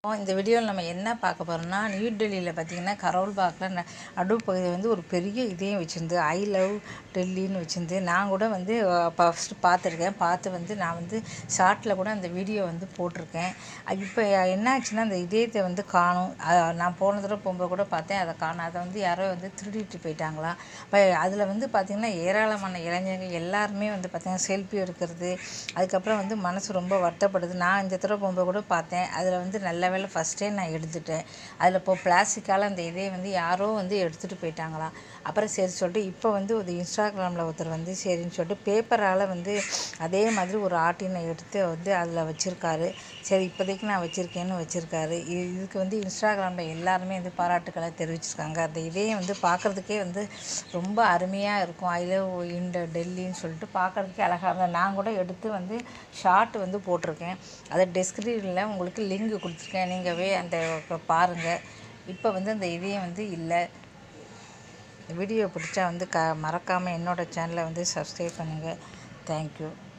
இந்த வீடியோவில் நம்ம என்ன பார்க்க போகிறோம்னா நியூ டெல்லியில் பார்த்தீங்கன்னா கரோல் பாக்கில் நடுப்பகுதி வந்து ஒரு பெரிய இதையும் வச்சுருந்து ஐ லவ் டெல்லின்னு வச்சுருந்து நான் கூட வந்து ஃபஸ்ட்டு பார்த்துருக்கேன் பார்த்து வந்து நான் வந்து ஷார்ட்டில் கூட அந்த வீடியோ வந்து போட்டிருக்கேன் இப்போ என்ன ஆச்சுன்னா அந்த இதயத்தை வந்து காணும் அஹ் நான் போன தடவை போகும்போது கூட பார்த்தேன் அதை காணும் அதை வந்து யாரோ வந்து திருடிட்டு போயிட்டாங்களா இப்போ அதில் வந்து பார்த்திங்கன்னா ஏராளமான இளைஞர்கள் எல்லாருமே வந்து பார்த்திங்கன்னா செல்ஃபி எடுக்கிறது அதுக்கப்புறம் வந்து மனசு ரொம்ப வருத்தப்படுது நான் இந்த தடவை போகும்போது கூட பார்த்தேன் அதில் வந்து நல்ல வேளை ஃபஸ்ட்டே நான் எடுத்துட்டேன் அதில் இப்போ பிளாஸ்டிக்கால் அந்த இதே வந்து யாரோ வந்து எடுத்துகிட்டு போயிட்டாங்களாம் அப்புறம் சரி சொல்லிட்டு இப்போ வந்து ஒரு இன்ஸ்டாகிராமில் ஒருத்தர் வந்து சரின்னு சொல்லிட்டு பேப்பரால் வந்து அதே மாதிரி ஒரு ஆட்டினை எடுத்து வந்து அதில் வச்சுருக்காரு சரி இப்போதைக்கு நான் வச்சுருக்கேன்னு வச்சுருக்காரு இதுக்கு வந்து இன்ஸ்டாகிராமில் எல்லாருமே வந்து பாராட்டுக்களை தெரிவிச்சிருக்காங்க அந்த இதயம் வந்து பார்க்குறதுக்கே வந்து ரொம்ப அருமையாக இருக்கும் ஐ லவ் இந்த டெல்லின்னு சொல்லிட்டு பார்க்குறதுக்கே அழகாக இருந்தது நான் கூட எடுத்து வந்து ஷார்ட் வந்து போட்டிருக்கேன் அதை டெஸ்கிரிப்ஷனில் உங்களுக்கு லிங்க் கொடுத்துருக்கேன் நீங்கள் போய் அந்த பாருங்கள் இப்போ வந்து அந்த இதயம் வந்து இல்லை இந்த வீடியோ பிடிச்சா வந்து க மறக்காமல் என்னோடய சேனலை வந்து சப்ஸ்கிரைப் பண்ணுங்கள் தேங்க்யூ